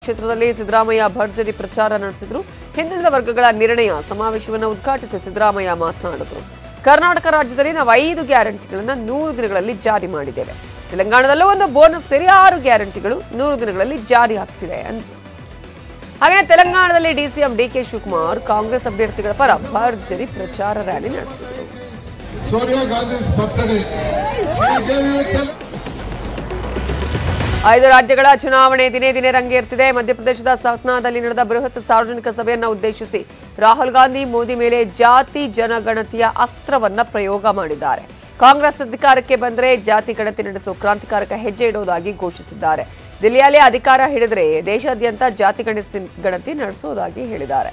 ಕ್ಷೇತ್ರದಲ್ಲಿ ಸಿದ್ದರಾಮಯ್ಯ ಭರ್ಜರಿ ಪ್ರಚಾರ ನಡೆಸಿದ್ರು ಹಿಂದುಳಿದ ವರ್ಗಗಳ ನಿರ್ಣಯ ಸಮಾವೇಶವನ್ನು ಉದ್ಘಾಟಿಸಿ ಸಿದ್ದರಾಮಯ್ಯ ಮಾತನಾಡಿದರು ಕರ್ನಾಟಕ ರಾಜ್ಯದಲ್ಲಿ ನಾವು ಐದು ಗ್ಯಾರಂಟಿಗಳನ್ನು ನೂರು ದಿನಗಳಲ್ಲಿ ಜಾರಿ ಮಾಡಿದ್ದೇವೆ ತೆಲಂಗಾಣದಲ್ಲೂ ಒಂದು ಬೋನಸ್ ಸೇರಿ ಆರು ಗ್ಯಾರಂಟಿಗಳು ನೂರು ದಿನಗಳಲ್ಲಿ ಜಾರಿ ಆಗ್ತಿದೆ ಅಂದ್ರು ಹಾಗೆ ತೆಲಂಗಾಣದಲ್ಲಿ ಡಿಸಿಎಂ ಡಿಕೆ ಶಿವಕುಮಾರ್ ಕಾಂಗ್ರೆಸ್ ಅಭ್ಯರ್ಥಿಗಳ ಪರ ಭರ್ಜರಿ ಪ್ರಚಾರ ರ್ಯಾಲಿ ನಡೆಸಿದರು Sonia Gandhi's birthday. She gave you tell- ಐದು ರಾಜ್ಯಗಳ ಚುನಾವಣೆ ದಿನೇ ದಿನೇ ರಂಗೇರ್ತಿದೆ ಮಧ್ಯಪ್ರದೇಶದ ಸತ್ನಾದಲ್ಲಿ ನಡೆದ ಬೃಹತ್ ಸಾರ್ವಜನಿಕ ಸಭೆಯನ್ನ ಉದ್ದೇಶಿಸಿ ರಾಹುಲ್ ಗಾಂಧಿ ಮೋದಿ ಮೇಲೆ ಜಾತಿ ಜನಗಣತಿಯ ಅಸ್ತ್ರವನ್ನ ಪ್ರಯೋಗ ಮಾಡಿದ್ದಾರೆ ಕಾಂಗ್ರೆಸ್ ಅಧಿಕಾರಕ್ಕೆ ಬಂದರೆ ಜಾತಿ ಗಣತಿ ನಡೆಸುವ ಕ್ರಾಂತಿಕಾರಕ ಹೆಜ್ಜೆ ಇಡುವುದಾಗಿ ಘೋಷಿಸಿದ್ದಾರೆ ದಿಲ್ಲಿಯಲ್ಲಿ ಅಧಿಕಾರ ಹಿಡಿದರೆ ದೇಶಾದ್ಯಂತ ಜಾತಿ ಗಣಿಸಿ ಗಣತಿ ನಡೆಸುವುದಾಗಿ ಹೇಳಿದ್ದಾರೆ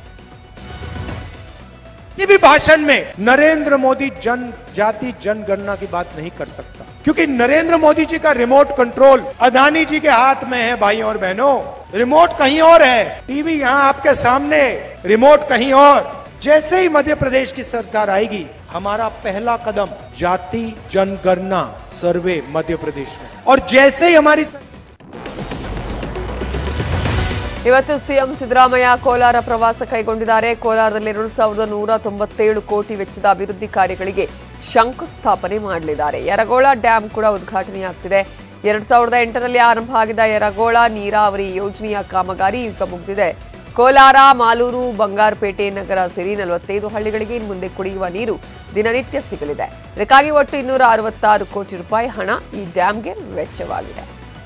किसी भी भाषण में नरेंद्र मोदी जन जाति जनगणना की बात नहीं कर सकता क्योंकि नरेंद्र मोदी जी का रिमोट कंट्रोल अदानी जी के हाथ में है भाइयों और बहनों रिमोट कहीं और है टीवी यहाँ आपके सामने रिमोट कहीं और जैसे ही मध्य प्रदेश की सरकार आएगी हमारा पहला कदम जाति जनगणना सर्वे मध्य प्रदेश में और जैसे ही हमारी सर- ಇವತ್ತು ಸಿಎಂ ಸಿದ್ದರಾಮಯ್ಯ ಕೋಲಾರ ಪ್ರವಾಸ ಕೈಗೊಂಡಿದ್ದಾರೆ ಕೋಲಾರದಲ್ಲಿ ಎರಡು ಸಾವಿರದ ನೂರ ತೊಂಬತ್ತೇಳು ಕೋಟಿ ವೆಚ್ಚದ ಅಭಿವೃದ್ಧಿ ಕಾರ್ಯಗಳಿಗೆ ಶಂಕುಸ್ಥಾಪನೆ ಮಾಡಲಿದ್ದಾರೆ ಯರಗೋಳ ಡ್ಯಾಂ ಕೂಡ ಉದ್ಘಾಟನೆಯಾಗ್ತಿದೆ ಎರಡ್ ಸಾವಿರದ ಎಂಟರಲ್ಲಿ ಆರಂಭ ಆಗಿದ್ದ ಯರಗೋಳ ನೀರಾವರಿ ಯೋಜನೆಯ ಕಾಮಗಾರಿ ಈಗ ಮುಗಿದಿದೆ ಕೋಲಾರ ಮಾಲೂರು ಬಂಗಾರಪೇಟೆ ನಗರ ಸೇರಿ ನಲವತ್ತೈದು ಹಳ್ಳಿಗಳಿಗೆ ಇನ್ನು ಮುಂದೆ ಕುಡಿಯುವ ನೀರು ದಿನನಿತ್ಯ ಸಿಗಲಿದೆ ಇದಕ್ಕಾಗಿ ಒಟ್ಟು ಇನ್ನೂರ ಅರವತ್ತಾರು ಕೋಟಿ ರೂಪಾಯಿ ಹಣ ಈ ಡ್ಯಾಂಗೆ ವೆಚ್ಚವಾಗಿದೆ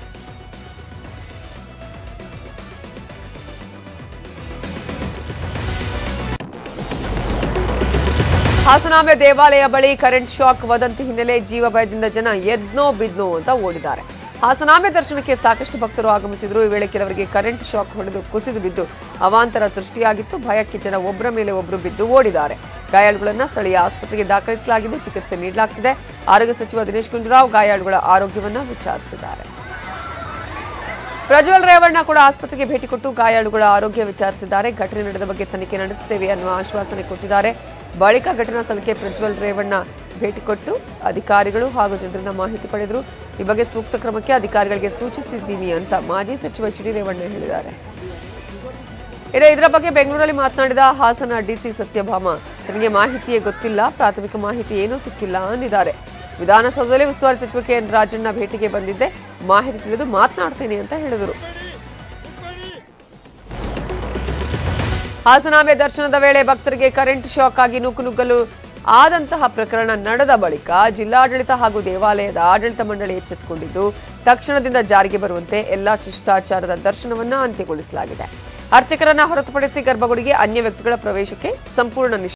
ಹಾಸನಾಂಬೆ ದೇವಾಲಯ ಬಳಿ ಕರೆಂಟ್ ಶಾಕ್ ವದಂತಿ ಹಿನ್ನೆಲೆ ಜೀವ ಭಯದಿಂದ ಜನ ಎದ್ನೋ ಬಿದ್ನೋ ಅಂತ ಓಡಿದ್ದಾರೆ ಹಾಸನಾಂಬೆ ದರ್ಶನಕ್ಕೆ ಸಾಕಷ್ಟು ಭಕ್ತರು ಆಗಮಿಸಿದ್ರು ಈ ವೇಳೆ ಕೆಲವರಿಗೆ ಕರೆಂಟ್ ಶಾಕ್ ಹೊಡೆದು ಕುಸಿದು ಬಿದ್ದು ಅವಾಂತರ ಸೃಷ್ಟಿಯಾಗಿತ್ತು ಭಯಕ್ಕೆ ಜನ ಒಬ್ಬರ ಮೇಲೆ ಒಬ್ಬರು ಬಿದ್ದು ಓಡಿದ್ದಾರೆ ಗಾಯಾಳುಗಳನ್ನ ಸ್ಥಳೀಯ ಆಸ್ಪತ್ರೆಗೆ ದಾಖಲಿಸಲಾಗಿದ್ದು ಚಿಕಿತ್ಸೆ ನೀಡಲಾಗ್ತಿದೆ ಆರೋಗ್ಯ ಸಚಿವ ದಿನೇಶ್ ಗುಂಡೂರಾವ್ ಗಾಯಾಳುಗಳ ಆರೋಗ್ಯವನ್ನ ವಿಚಾರಿಸಿದ್ದಾರೆ ಪ್ರಜ್ವಲ್ ರೇವಣ್ಣ ಕೂಡ ಆಸ್ಪತ್ರೆಗೆ ಭೇಟಿ ಕೊಟ್ಟು ಗಾಯಾಳುಗಳ ಆರೋಗ್ಯ ವಿಚಾರಿಸಿದ್ದಾರೆ ಘಟನೆ ನಡೆದ ಬಗ್ಗೆ ತನಿಖೆ ನಡೆಸುತ್ತೇವೆ ಅನ್ನುವ ಆಶ್ವಾಸನೆ ಕೊಟ್ಟಿದ್ದಾರೆ ಬಳಿಕ ಘಟನಾ ಸ್ಥಳಕ್ಕೆ ಪ್ರಜ್ವಲ್ ರೇವಣ್ಣ ಭೇಟಿ ಕೊಟ್ಟು ಅಧಿಕಾರಿಗಳು ಹಾಗೂ ಜನರಿಂದ ಮಾಹಿತಿ ಪಡೆದರು ಈ ಬಗ್ಗೆ ಸೂಕ್ತ ಕ್ರಮಕ್ಕೆ ಅಧಿಕಾರಿಗಳಿಗೆ ಸೂಚಿಸಿದ್ದೀನಿ ಅಂತ ಮಾಜಿ ಸಚಿವ ಎಚ್ ಡಿ ರೇವಣ್ಣ ಹೇಳಿದ್ದಾರೆ ಇನ್ನು ಇದರ ಬಗ್ಗೆ ಬೆಂಗಳೂರಲ್ಲಿ ಮಾತನಾಡಿದ ಹಾಸನ ಡಿಸಿ ಸತ್ಯಭಾಮ ತನಗೆ ಮಾಹಿತಿಯೇ ಗೊತ್ತಿಲ್ಲ ಪ್ರಾಥಮಿಕ ಮಾಹಿತಿ ಏನೂ ಸಿಕ್ಕಿಲ್ಲ ಅಂದಿದ್ದಾರೆ ವಿಧಾನಸೌಧದಲ್ಲಿ ಉಸ್ತುವಾರಿ ಸಚಿವ ಕೆ ಎನ್ ರಾಜಣ್ಣ ಭೇಟಿಗೆ ಬಂದಿದ್ದೆ ಮಾಹಿತಿ ತಿಳಿದು ಮಾತನಾಡ್ತೇನೆ ಅಂತ ಹೇಳಿದರು ಹಾಸನಾಂಬೆ ದರ್ಶನದ ವೇಳೆ ಭಕ್ತರಿಗೆ ಕರೆಂಟ್ ಶಾಕ್ ಆಗಿ ನೂಕುನುಗ್ಗಲು ಆದಂತಹ ಪ್ರಕರಣ ನಡೆದ ಬಳಿಕ ಜಿಲ್ಲಾಡಳಿತ ಹಾಗೂ ದೇವಾಲಯದ ಆಡಳಿತ ಮಂಡಳಿ ಎಚ್ಚೆತ್ತುಕೊಂಡಿದ್ದು ತಕ್ಷಣದಿಂದ ಜಾರಿಗೆ ಬರುವಂತೆ ಎಲ್ಲಾ ಶಿಷ್ಟಾಚಾರದ ದರ್ಶನವನ್ನ ಅಂತ್ಯಗೊಳಿಸಲಾಗಿದೆ ಅರ್ಚಕರನ್ನ ಹೊರತುಪಡಿಸಿ ಗರ್ಭಗುಡಿಗೆ ಅನ್ಯ ವ್ಯಕ್ತಿಗಳ ಪ್ರವೇಶಕ್ಕೆ ಸಂಪೂರ್ಣ ನಿಷೇಧ